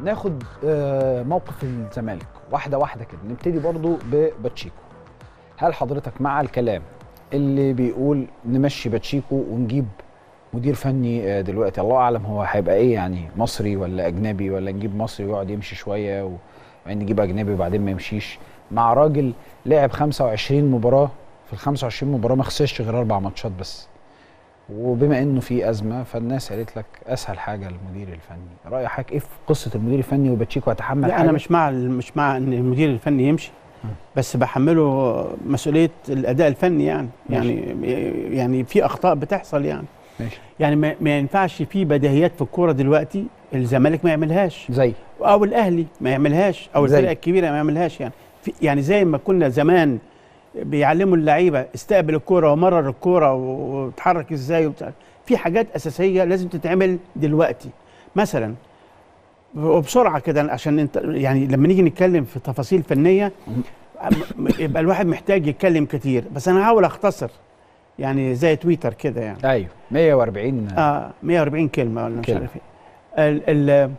ناخد آه، موقف الزمالك واحده واحده كده نبتدي برضو بباتشيكو هل حضرتك مع الكلام اللي بيقول نمشي باتشيكو ونجيب مدير فني آه، دلوقتي الله اعلم هو هيبقى ايه يعني مصري ولا اجنبي ولا نجيب مصري ويقعد يمشي شويه وبعدين نجيب اجنبي وبعدين ما يمشيش مع راجل لعب 25 مباراه في ال 25 مباراه ما خسرش غير اربع ماتشات بس وبما انه في ازمه فالناس قالت لك اسهل حاجه المدير الفني راي حضرتك ايه في قصه المدير الفني وباتشيكو هيتحمل لا حاجه انا مش مع مش مع ان المدير الفني يمشي بس بحمله مسؤوليه الاداء الفني يعني ماشي. يعني يعني في اخطاء بتحصل يعني ماشي يعني ما, ما ينفعش في بديهيات في الكوره دلوقتي الزمالك ما يعملهاش زي او الاهلي ما يعملهاش او زي. الفرق الكبيره ما يعملهاش يعني في يعني زي ما كنا زمان بيعلموا اللعيبه استقبل الكوره ومرر الكوره وتحرك ازاي وبتاع في حاجات اساسيه لازم تتعمل دلوقتي مثلا وبسرعه كده عشان انت يعني لما نيجي نتكلم في تفاصيل فنيه م- يبقى الواحد محتاج يتكلم كتير بس انا هحاول اختصر يعني زي تويتر كده يعني ايوه 140 اه 140 كلمه ولا مش كلمة. عارف ايه ال ال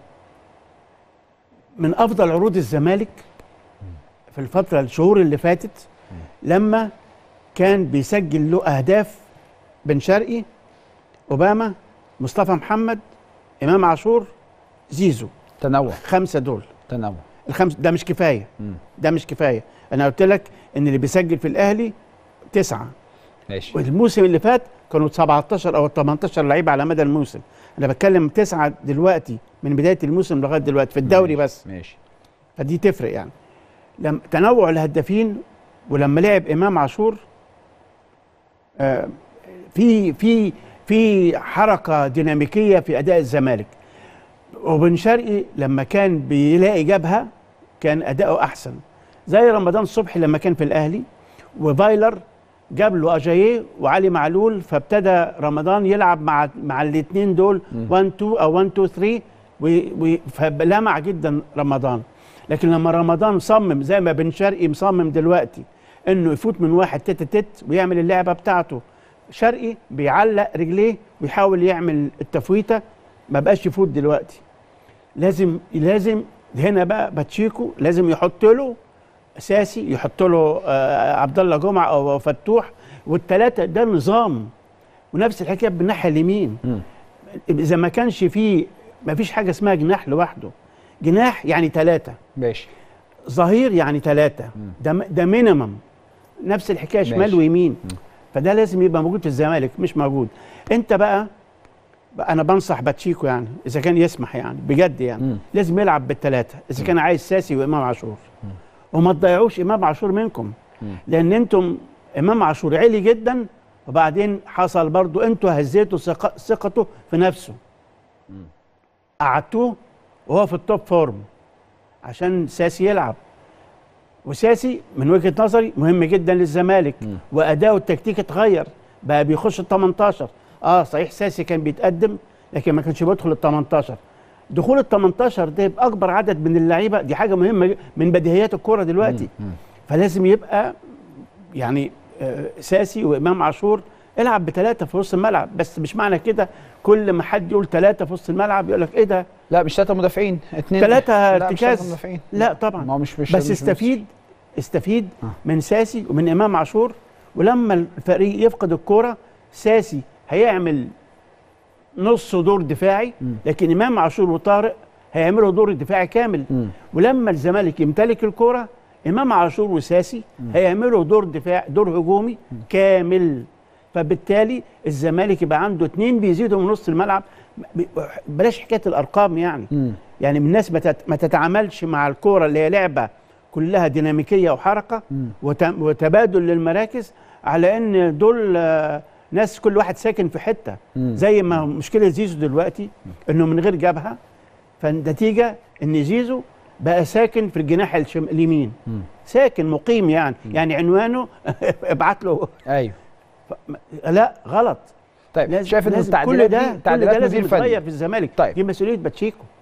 من افضل عروض الزمالك في الفتره الشهور اللي فاتت لما كان بيسجل له اهداف بن شرقي اوباما مصطفى محمد امام عاشور زيزو تنوع خمسه دول تنوع الخمس ده مش كفايه مم. ده مش كفايه انا قلت لك ان اللي بيسجل في الاهلي تسعه ماشي والموسم اللي فات كانوا 17 او 18 لعيب على مدى الموسم انا بتكلم تسعه دلوقتي من بدايه الموسم لغايه دلوقتي في الدوري ماشي. بس ماشي فدي تفرق يعني لما تنوع الهدافين ولما لعب امام عاشور آه، في في في حركه ديناميكيه في اداء الزمالك وبن شرقي لما كان بيلاقي جبهه كان اداؤه احسن زي رمضان صبحي لما كان في الاهلي وفايلر جاب له اجاييه وعلي معلول فابتدى رمضان يلعب مع مع الاثنين دول 1 2 او 1 2 3 و- و- فلمع جدا رمضان لكن لما رمضان صمم زي ما بن شرقي مصمم دلوقتي انه يفوت من واحد تت تت ويعمل اللعبه بتاعته شرقي بيعلق رجليه ويحاول يعمل التفويته ما بقاش يفوت دلوقتي لازم لازم هنا بقى باتشيكو لازم يحط له اساسي يحط له آه، عبد الله جمعه او فتوح والثلاثه ده نظام ونفس الحكايه بالناحيه اليمين مم. اذا ما كانش فيه ما فيش حاجه اسمها جناح لوحده جناح يعني ثلاثه ماشي ظهير يعني ثلاثه مم. ده ده مينيمم نفس الحكايه شمال ماشي. ويمين مم. فده لازم يبقى موجود في الزمالك مش موجود انت بقى بقى انا بنصح باتشيكو يعني اذا كان يسمح يعني بجد يعني مم. لازم يلعب بالثلاثه اذا كان عايز ساسي وامام عاشور وما تضيعوش امام عاشور منكم مم. لان انتم امام عاشور عالي جدا وبعدين حصل برضو انتوا هزيتوا ثق- ثقته في نفسه قعدتوه وهو في التوب فورم عشان ساسي يلعب وساسي من وجهه نظري مهم جدا للزمالك مم. واداؤه التكتيكي اتغير بقى بيخش ال 18 اه صحيح ساسي كان بيتقدم لكن ما كانش بيدخل ال 18 دخول ال 18 ده باكبر عدد من اللعيبه دي حاجه مهمه ج- من بديهيات الكوره دلوقتي مم. فلازم يبقى يعني آه، ساسي وامام عاشور العب بثلاثه في وسط الملعب بس مش معنى كده كل ما حد يقول ثلاثه في وسط الملعب يقول لك ايه ده لا مش ثلاثه مدافعين اثنين ثلاثه لا مش ارتكاز ثلاثه مدافعين لا طبعا ما هو مش مش بس مش استفيد استفيد آه. من ساسي ومن امام عاشور ولما الفريق يفقد الكوره ساسي هيعمل نص دور دفاعي مم. لكن امام عاشور وطارق هيعملوا دور دفاعي كامل مم. ولما الزمالك يمتلك الكوره امام عاشور وساسي هيعملوا دور دفاع دور هجومي كامل فبالتالي الزمالك يبقى عنده اتنين بيزيدوا من نص الملعب ب- بلاش حكايه الارقام يعني مم. يعني من الناس ما تت- ما تتعاملش مع الكوره اللي هي لعبه كلها ديناميكيه وحركه مم. وت- وتبادل للمراكز على ان دول آه، ناس كل واحد ساكن في حته مم. زي ما مشكله زيزو دلوقتي انه من غير جبهه فالنتيجه ان زيزو بقى ساكن في الجناح الشم... اليمين مم. ساكن مقيم يعني يعني عنوانه ابعت له ايوه ف... لا غلط طيب لازم شايف ان لازم التعديلات كل ده دي كل تعديلات ده لازم مدير فني يتغير في الزمالك طيب. دي مسؤوليه باتشيكو